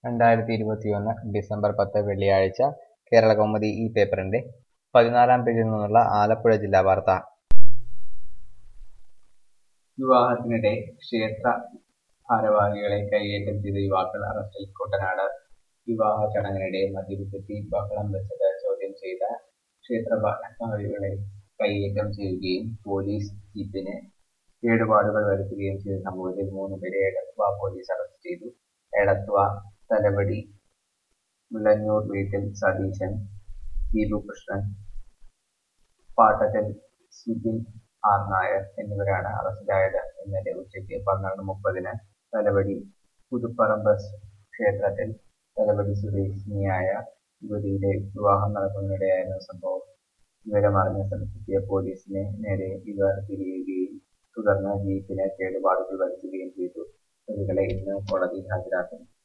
രണ്ടായിരത്തി ഇരുപത്തിയൊന്ന് ഡിസംബർ പത്ത് വെള്ളിയാഴ്ച കേരളകൗമുദി ഈ പേപ്പറിന്റെ പതിനാലാം പേജിൽ നിന്നുള്ള ആലപ്പുഴ ജില്ലാ വാർത്ത വിവാഹത്തിനിടെ ക്ഷേത്ര ഭാരവാഹികളെ കൈയേറ്റം ചെയ്ത യുവാക്കൾ അറസ്റ്റിൽ കുട്ടനാട് വിവാഹ ചടങ്ങിനിടെ മദ്യപിച്ചെത്തി ബഹളം വെച്ചത് ചോദ്യം ചെയ്ത ക്ഷേത്ര ഭാരവാഹികളെ കൈയേറ്റം ചെയ്യുകയും പോലീസ് ജീപ്പിന് കേടുപാടുകൾ വരുത്തുകയും ചെയ്ത സംഭവത്തിൽ മൂന്ന് പേരെ എടത്വ പോലീസ് അറസ്റ്റ് ചെയ്തു എടത്വ തലവടി മുള്ളന്നൂർ വീട്ടിൽ സതീശൻ ദീപു കൃഷ്ണൻ പാട്ടത്തിൽ സുബിൻ ആർ നായർ എന്നിവരാണ് അറസ്റ്റിലായത് ഇന്നലെ ഉച്ചയ്ക്ക് പന്ത്രണ്ട് മുപ്പതിന് തലവടി പുതുപ്പറമ്പ് ക്ഷേത്രത്തിൽ തലവടി സ്വദേശിനിയായ യുവതിയുടെ വിവാഹം നടക്കുന്നതിനിടെയായിരുന്നു സംഭവം വിവരമറിഞ്ഞ സ്ഥലത്തെത്തിയ പോലീസിന് നേരെ ഇവർ തിരിയുകയും തുടർന്ന് ജീപ്പിന് കേടുപാടുകൾ വരുത്തുകയും ചെയ്തു പ്രതികളെ ഇന്ന് കോടതിയിൽ ഹാജരാക്കും